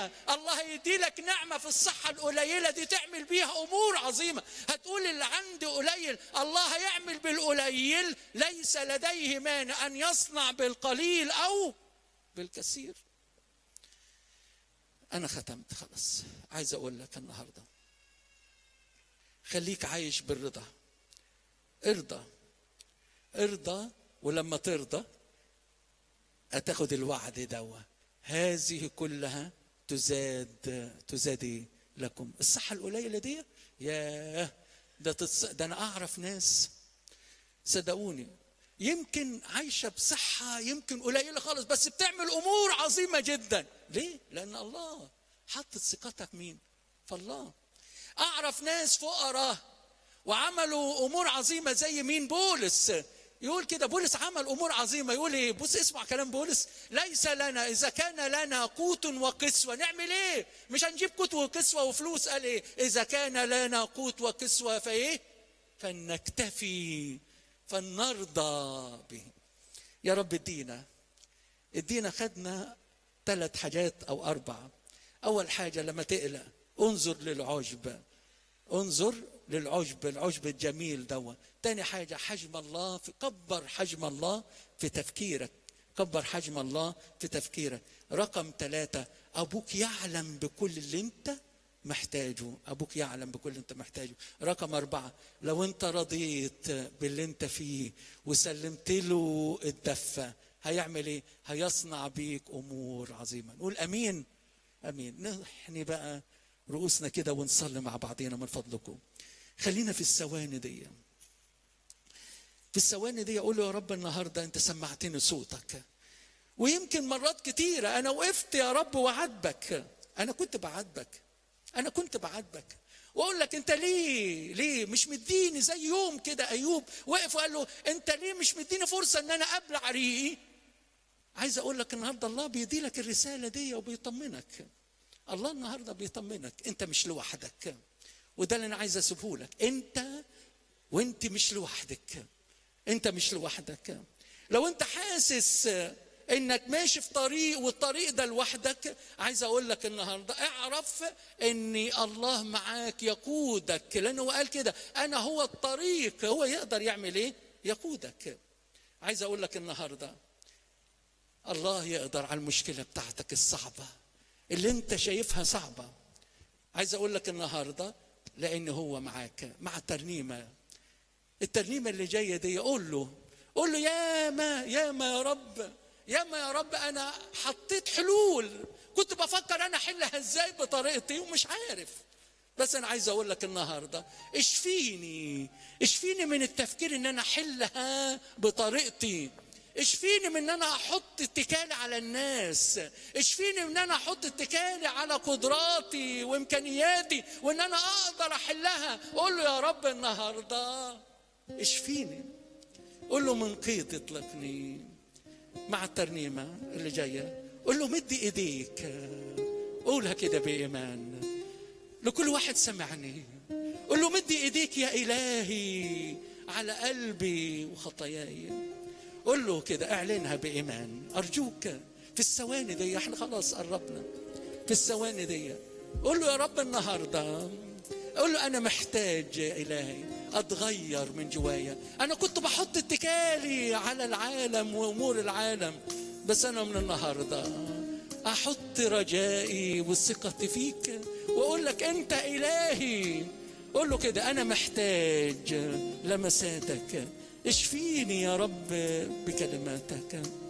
قليلة الله يدي لك نعمة في الصحة القليلة دي تعمل بيها أمور عظيمة هتقول اللي عندي قليل الله هيعمل بالقليل ليس لديه مانع أن يصنع بالقليل أو بالكثير أنا ختمت خلاص عايز أقول لك النهاردة خليك عايش بالرضا ارضى ارضى ولما ترضى هتاخد الوعد دوا هذه كلها تزاد تزاد لكم الصحة القليلة دي ياه ده تتص... ده أنا أعرف ناس صدقوني يمكن عايشة بصحة يمكن قليلة خالص بس بتعمل أمور عظيمة جدا ليه؟ لأن الله حطت ثقتك مين؟ في الله أعرف ناس فقراء وعملوا أمور عظيمة زي مين؟ بولس يقول كده بولس عمل امور عظيمه يقول ايه بص اسمع كلام بولس ليس لنا اذا كان لنا قوت وكسوه نعمل ايه مش هنجيب قوت وكسوه وفلوس قال ايه اذا كان لنا قوت وكسوه فايه فلنكتفي فلنرضى به يا رب ادينا ادينا خدنا ثلاث حاجات او اربعه اول حاجه لما تقلق انظر للعجب انظر للعجب العجب الجميل دوا تاني حاجة حجم الله في كبر حجم الله في تفكيرك كبر حجم الله في تفكيرك رقم ثلاثة أبوك يعلم بكل اللي أنت محتاجه أبوك يعلم بكل اللي أنت محتاجه رقم أربعة لو أنت رضيت باللي أنت فيه وسلمت له الدفة هيعمل إيه هيصنع بيك أمور عظيمة نقول أمين أمين نحني بقى رؤوسنا كده ونصلي مع بعضينا من فضلكم خلينا في الثواني دي في الثواني دي اقول له يا رب النهارده انت سمعتني صوتك ويمكن مرات كتيرة أنا وقفت يا رب وعاتبك أنا كنت بعاتبك أنا كنت بعاتبك وأقول لك أنت ليه ليه مش مديني زي يوم كده أيوب وقف وقال له أنت ليه مش مديني فرصة إن أنا أبلع ريقي عايز أقول لك النهارده الله بيدي لك الرسالة دي وبيطمنك الله النهارده بيطمنك أنت مش لوحدك وده اللي أنا عايز أسيبه لك أنت وأنت مش لوحدك أنت مش لوحدك لو أنت حاسس انك ماشي في طريق والطريق ده لوحدك عايز اقول لك النهارده اعرف ان الله معاك يقودك لانه هو قال كده انا هو الطريق هو يقدر يعمل ايه يقودك عايز اقول لك النهارده الله يقدر على المشكله بتاعتك الصعبه اللي انت شايفها صعبه عايز اقول لك النهارده لان هو معاك مع الترنيمه الترنيمه اللي جايه دي قول له قول له يا ما يا ما يا رب ياما يا رب انا حطيت حلول كنت بفكر انا احلها ازاي بطريقتي ومش عارف بس انا عايز اقول لك النهارده اشفيني اشفيني من التفكير ان انا احلها بطريقتي اشفيني من ان انا احط اتكالي على الناس اشفيني من ان انا احط اتكالي على قدراتي وامكانياتي وان انا اقدر احلها قول له يا رب النهارده اشفيني قول له من قيد اطلقني مع الترنيمه اللي جايه قول له مد ايديك قولها كده بايمان لكل واحد سمعني قول له مد ايديك يا الهي على قلبي وخطاياي قول له كده اعلنها بايمان ارجوك في الثواني دي احنا خلاص قربنا في الثواني دي قول له يا رب النهارده قول له انا محتاج يا الهي اتغير من جوايا انا كنت بحط اتكالي على العالم وامور العالم بس انا من النهارده احط رجائي وثقتي فيك واقول لك انت الهي قول له كده انا محتاج لمساتك اشفيني يا رب بكلماتك